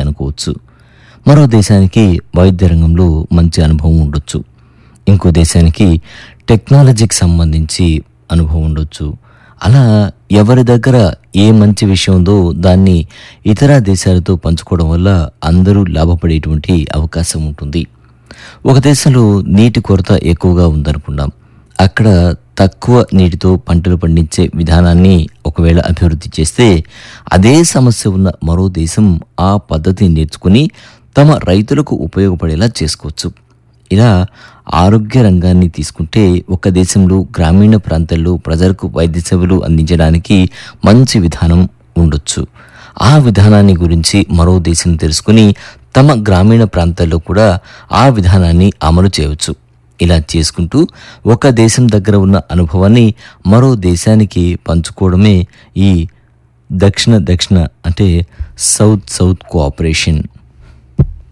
అనుకోవచ్చు మరో దేశానికి వైద్య రంగంలో మంచి అనుభవం ఉండొచ్చు ఇంకో దేశానికి టెక్నాలజీకి సంబంధించి అనుభవం ఉండొచ్చు అలా ఎవరి దగ్గర ఏ మంచి విషయం ఉందో దాన్ని ఇతర దేశాలతో పంచుకోవడం వల్ల అందరూ లాభపడేటువంటి అవకాశం ఉంటుంది ఒక దేశంలో నీటి కొరత ఎక్కువగా ఉందనుకుందాం అక్కడ తక్కువ నీటితో పంటలు పండించే విధానాన్ని ఒకవేళ అభివృద్ధి చేస్తే అదే సమస్య ఉన్న మరో దేశం ఆ పద్ధతిని నేర్చుకుని తమ రైతులకు ఉపయోగపడేలా చేసుకోవచ్చు ఇలా ఆరోగ్య రంగాన్ని తీసుకుంటే ఒక దేశంలో గ్రామీణ ప్రాంతాల్లో ప్రజలకు వైద్య సేవలు అందించడానికి మంచి విధానం ఉండొచ్చు ఆ విధానాన్ని గురించి మరో దేశం తెలుసుకుని తమ గ్రామీణ ప్రాంతాల్లో కూడా ఆ విధానాన్ని అమలు చేయవచ్చు ఇలా చేసుకుంటూ ఒక దేశం దగ్గర ఉన్న అనుభవాన్ని మరో దేశానికి పంచుకోవడమే ఈ దక్షిణ దక్షిణ అంటే సౌత్ సౌత్ కోఆపరేషన్